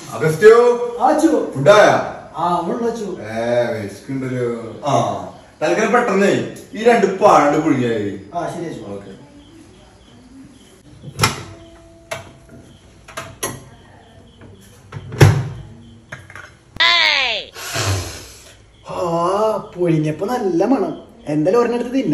അഗസ്റ്റ്യോ ആച്ചു ഫുഡായ ആ മുള്ളച്ചു ഏ വിശക്കുണ്ടല്ലോ ആ തൽക്കാലം പെട്ടെന്നേ ഈ രണ്ട് പാണ്ട് പുഴുങ്ങിയായി ആ ശരി അച്ചു ഓക്കെ ആ പൊഴിഞ്ഞപ്പോ നല്ല മണം എന്തായാലും ഒരെണ്ണെടുത്ത് തിന്ന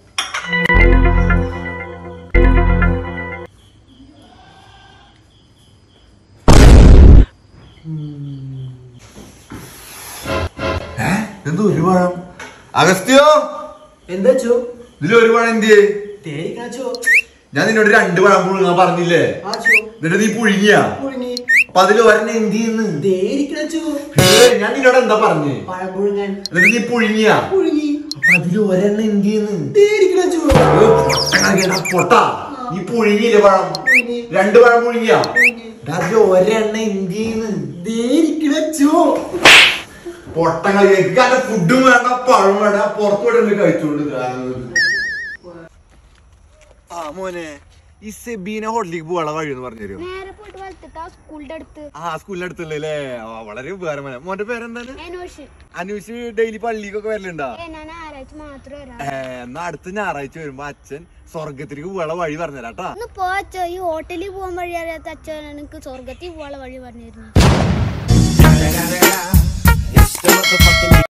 എന്ത് ഒരു പഴം അഗസ്ത്യോ എന്താ അച്ചു ഇതിൽ ഒരു പഴം എന്തിയേ തേരിക്കാച്ചു ഞാൻ നിന്നോട് രണ്ട് പഴം പുഴുങ്ങാൻ പറഞ്ഞില്ലേ ആച്ചു എന്നിട്ട് നീ പുഴുങ്ങിയ പുഴുങ്ങി അപ്പൊ അതിൽ ഒരെണ്ണം എന്തിയെന്ന് തേരിക്കണച്ചു ഞാൻ നിന്നോട് എന്താ പറഞ്ഞേ പഴം പുഴുങ്ങാൻ എന്നിട്ട് നീ പുഴുങ്ങിയ പുഴുങ്ങി അപ്പൊ അതിൽ ഒരെണ്ണം എന്തിയെന്ന് തേരിക്കണച്ചു പൊട്ട നീ പുഴുങ്ങിയില്ലേ പഴം പുഴുങ്ങി രണ്ട് പഴം പുഴുങ്ങിയ പുഴുങ്ങി അതിൽ ഒരെണ്ണം എന്തിയെന്ന് തേരിക്കണച്ചു പൊട്ടങ്ങൾ കാരണം ഫുഡും വേണ്ട പഴം വേണ്ട പുറത്തു വിടല്ലേ കഴിച്ചോണ്ട് ആ മോനെ ഈ സെബീന ഹോട്ടലിലേക്ക് പോകാനുള്ള വഴി എന്ന് പറഞ്ഞു തരുമോ നേരെ പോയിട്ട് വലത്തിട്ട് ആ സ്കൂളിന്റെ അടുത്ത് ആ സ്കൂളിന്റെ അടുത്തുള്ളല്ലേ വളരെ ഉപകാരം മോനെ മോന്റെ പേരെന്താണ് അനോഷ് അനൂഷ് ഡെയിലി പള്ളിക്കൊക്കെ വരലുണ്ടോ ഏ ഞാൻ ആരാഴ്ച മാത്രം വരാം ഏ, എന്നാ അടുത്ത ഞായറാഴ്ച വരുമ്പോ അച്ഛൻ സ്വർഗത്തിലേക്ക് പോകാനുള്ള വഴി പറഞ്ഞുതരാട്ടാ ഒന്ന് പോച്ചോ ഈ ഹോട്ടലിൽ പോകാൻ വഴി അറിയാത്ത അച്ഛൻ എനിക്ക് സ്വർഗത്തിൽ പോകാനുള്ള വഴി പറഞ്ഞിരുന്നു